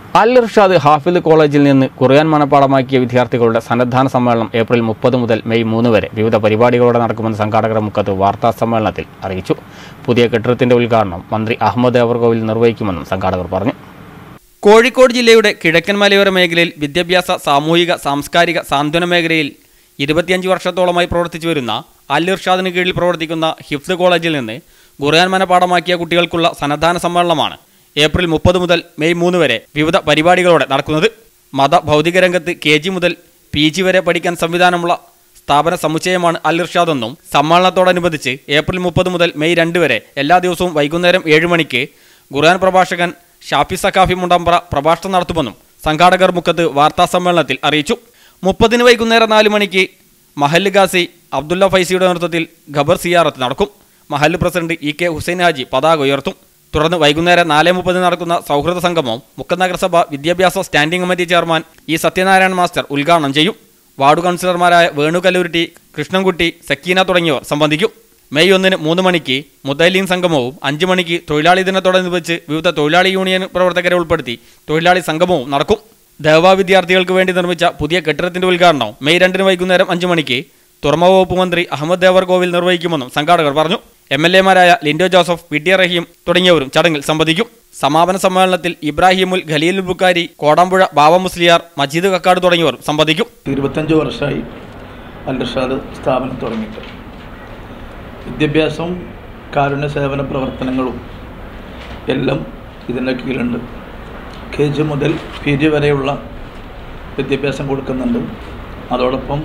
അൽ ഇർഷാദ് ഹാഫിദ് കോളേജിൽ നിന്ന് ഖുർആൻ മനപ്പാടമാക്കിയ വിദ്യാർത്ഥികളുടെ സന്നദ്ധാന സമ്മേളനം ഏപ്രിൽ മുപ്പത് മുതൽ മെയ് മൂന്ന് വരെ വിവിധ പരിപാടികളോടെ നടക്കുമെന്ന് സംഘാടകർ മുക്കത്ത് വാർത്താ സമ്മേളനത്തിൽ അറിയിച്ചു പുതിയ കെട്ടിടത്തിന്റെ ഉദ്ഘാടനം മന്ത്രി അഹമ്മദ് ഏവർകോവിൽ നിർവഹിക്കുമെന്നും സംഘാടകർ പറഞ്ഞു കോഴിക്കോട് ജില്ലയുടെ കിഴക്കൻ മലയോര മേഖലയിൽ വിദ്യാഭ്യാസ സാമൂഹിക സാംസ്കാരിക സാന്ത്വന മേഖലയിൽ ഇരുപത്തിയഞ്ച് വർഷത്തോളമായി പ്രവർത്തിച്ചു വരുന്ന അൽ ഇർഷാദിന് കീഴിൽ പ്രവർത്തിക്കുന്ന ഹിഫ്ദ് കോളേജിൽ നിന്ന് ഖുർആൻ മനപാഠമാക്കിയ കുട്ടികൾക്കുള്ള സന്നദ്ധാന സമ്മേളനമാണ് ഏപ്രിൽ മുപ്പത് മുതൽ മെയ് മൂന്ന് വരെ വിവിധ പരിപാടികളോടെ നടക്കുന്നത് മത ഭൗതിക രംഗത്ത് കെ ജി മുതൽ പി ജി വരെ പഠിക്കാൻ സംവിധാനമുള്ള സ്ഥാപന സമുച്ചയമാണ് അൽ ഇർഷാദ് എന്നും സമ്മേളനത്തോടനുബന്ധിച്ച് ഏപ്രിൽ മുപ്പത് മുതൽ മെയ് രണ്ട് വരെ എല്ലാ ദിവസവും വൈകുന്നേരം ഏഴ് മണിക്ക് ഖുർആൻ പ്രഭാഷകൻ ഷാഫി സഖാഫി മുണ്ടമ്പ്ര പ്രഭാഷണം നടത്തുമെന്നും സംഘാടകർ മുക്കത്ത് വാർത്താ സമ്മേളനത്തിൽ അറിയിച്ചു മുപ്പതിന് വൈകുന്നേരം നാല് മണിക്ക് മഹല്ല് ഗാസി അബ്ദുള്ള ഫൈസിയുടെ നേതൃത്വത്തിൽ ഖബർ സിയാറത്ത് നടക്കും മഹല്ല് president E K Hussain Haji പതാക ഉയർത്തും തുടർന്ന് വൈകുന്നേരം നാല് മുപ്പതിന് നടക്കുന്ന സൗഹൃദ സംഗമവും മുക്കം നഗരസഭ വിദ്യാഭ്യാസ standing committee chairman E Sathyanarayana master ഉദ്ഘാടനം ചെയ്യും വാർഡ് കൗൺസിലർമാരായ വേണു കല്ലൂരിട്ടി കൃഷ്ണൻകുട്ടി സക്കീന തുടങ്ങിയവർ സംബന്ധിക്കും മെയ് ഒന്നിന് മൂന്ന് മണിക്ക് മുത്തലീൻ സംഗമവും അഞ്ച് മണിക്ക് തൊഴിലാളി ദിനത്തോടനുബന്ധിച്ച് വിവിധ തൊഴിലാളി യൂണിയൻ പ്രവർത്തകരെ ഉൾപ്പെടുത്തി തൊഴിലാളി സംഗമവും നടക്കും ദേവാ വിദ്യാർത്ഥികൾക്ക് വേണ്ടി നിർമ്മിച്ച പുതിയ കെട്ടിടത്തിന്റെ ഉദ്ഘാടനം മെയ് രണ്ടിന് വൈകുന്നേരം അഞ്ച് മണിക്ക് തുറമുഖ വകുപ്പ് മന്ത്രി അഹമ്മദ് ദേവർകോവിൽ നിർവഹിക്കുമെന്നും സംഘാടകർ പറഞ്ഞു എം എൽ എമാരായ ലിൻഡോ ജോസഫ് പി ടി റഹീം തുടങ്ങിയവരും ചടങ്ങിൽ സംബന്ധിക്കും സമാപന സമ്മേളനത്തിൽ ഇബ്രാഹിമുൽ ഖലീൽ ബുക്കാരി കോടാമ്പുഴ ബാവ മുസ്ലിയാർ മജീദ് കക്കാട് തുടങ്ങിയവർ സംബന്ധിക്കും ഇരുപത്തഞ്ച് വർഷമായി അൽ ഇർഷാദ് സ്ഥാപനം തുടങ്ങിയിട്ട് വിദ്യാഭ്യാസവും കാരുണ്യ സേവന പ്രവർത്തനങ്ങളും എല്ലാം ഇതിൻ്റെ കീഴിലുണ്ട് കെ ജി മുതൽ പി ജി വരെയുള്ള വിദ്യാഭ്യാസം കൊടുക്കുന്നുണ്ട് അതോടൊപ്പം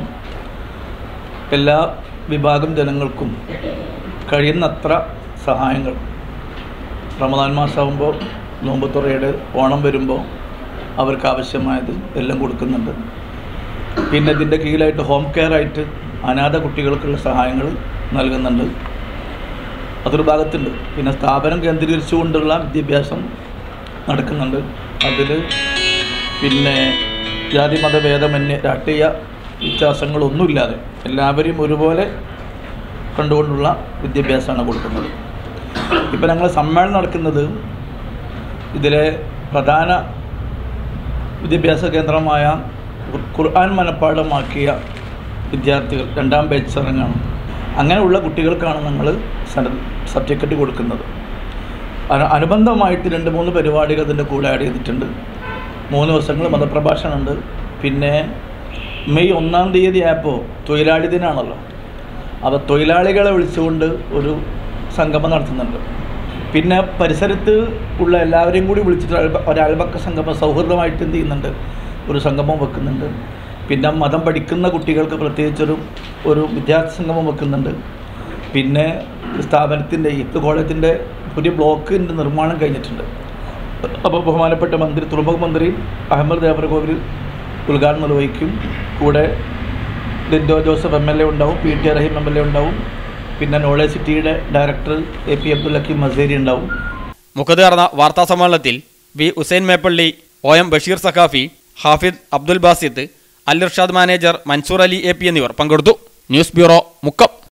എല്ലാ വിഭാഗം ജനങ്ങൾക്കും കഴിയുന്നത്ര സഹായങ്ങൾ റമദാൻ മാസമാകുമ്പോൾ നോമ്പുത്തുറയുടെ ഓണം വരുമ്പോൾ അവർക്ക് ആവശ്യമായത് എല്ലാം കൊടുക്കുന്നുണ്ട് പിന്നെ ഇതിൻ്റെ കീഴിലായിട്ട് ഹോം കെയർ ആയിട്ട് അനാഥ കുട്ടികൾക്കുള്ള സഹായങ്ങൾ നൽകുന്നുണ്ട് അതൊരു ഭാഗത്തുണ്ട് പിന്നെ സ്ഥാപനം കേന്ദ്രീകരിച്ചുകൊണ്ടുള്ള വിദ്യാഭ്യാസം നടക്കുന്നുണ്ട് അതിൽ പിന്നെ ജാതി മതഭേദമന്യേ രാഷ്ട്രീയ വ്യത്യാസങ്ങളൊന്നുമില്ലാതെ എല്ലാവരെയും ഒരുപോലെ കണ്ടുകൊണ്ടുള്ള വിദ്യാഭ്യാസമാണ് കൊടുക്കുന്നത് ഇപ്പം ഞങ്ങൾ സമ്മേളനം നടക്കുന്നത് ഇതിലെ പ്രധാന വിദ്യാഭ്യാസ കേന്ദ്രമായ ഖുർആൻ മനപ്പാഠമാക്കിയ വിദ്യാർത്ഥികൾ രണ്ടാം ബാച്ച് ഇറങ്ങാണ് അങ്ങനെയുള്ള കുട്ടികൾക്കാണ് ഞങ്ങൾ സബ്ജക്റ്റ് കൊടുക്കുന്നത് അനു- അനുബന്ധമായിട്ട് രണ്ട് മൂന്ന് പരിപാടികൾ ഇതിൻ്റെ കൂടെ ആഡ് ചെയ്തിട്ടുണ്ട് മൂന്ന് ദിവസങ്ങൾ മതപ്രഭാഷണമുണ്ട് പിന്നെ മെയ് ഒന്നാം തീയതി ആയപ്പോൾ തൊഴിലാളി ദിനമാണല്ലോ അപ്പോൾ തൊഴിലാളികളെ വിളിച്ചുകൊണ്ട് ഒരു സംഗമം നടത്തുന്നുണ്ട് പിന്നെ പരിസരത്ത് ഉള്ള എല്ലാവരെയും കൂടി വിളിച്ചിട്ട് അൽബ ഒരു അയൽപക്ക സംഗമം സൗഹൃദമായിട്ട് എന്ത് ചെയ്യുന്നുണ്ട് ഒരു സംഗമം വെക്കുന്നുണ്ട് പിന്നെ മതം പഠിക്കുന്ന കുട്ടികൾക്ക് പ്രത്യേകിച്ചൊരു ഒരു വിദ്യാർത്ഥി സംഗമം വെക്കുന്നുണ്ട് പിന്നെ സ്ഥാപനത്തിൻ്റെ ഇത്ത് കോളേജിൻ്റെ പുതിയ ബ്ലോക്കിൻ്റെ നിർമ്മാണം കഴിഞ്ഞിട്ടുണ്ട് അപ്പോൾ ബഹുമാനപ്പെട്ട മന്ത്രി തുറമുഖ മന്ത്രി അഹമ്മദ് ദേവരകോവിൽ ഉദ്ഘാടനം നിർവഹിക്കും കൂടെ Lindo Joseph M L A ഉണ്ടാവും P T Rahim M L A ഉണ്ടാവും പിന്നെ നോളേജ് സിറ്റിയുടെ director A P Abdul Hakeem Maseri ഉണ്ടാവും മുഖത്ത് നടന്ന വാർത്താ സമ്മേളനത്തിൽ V Hussain Meppally O M Basheer Saqafi Hafid Abdul Basith Al Irshad manager Mansoor Ali A P എന്നിവർ പങ്കെടുത്തു ന്യൂസ് ബ്യൂറോ മുക്കം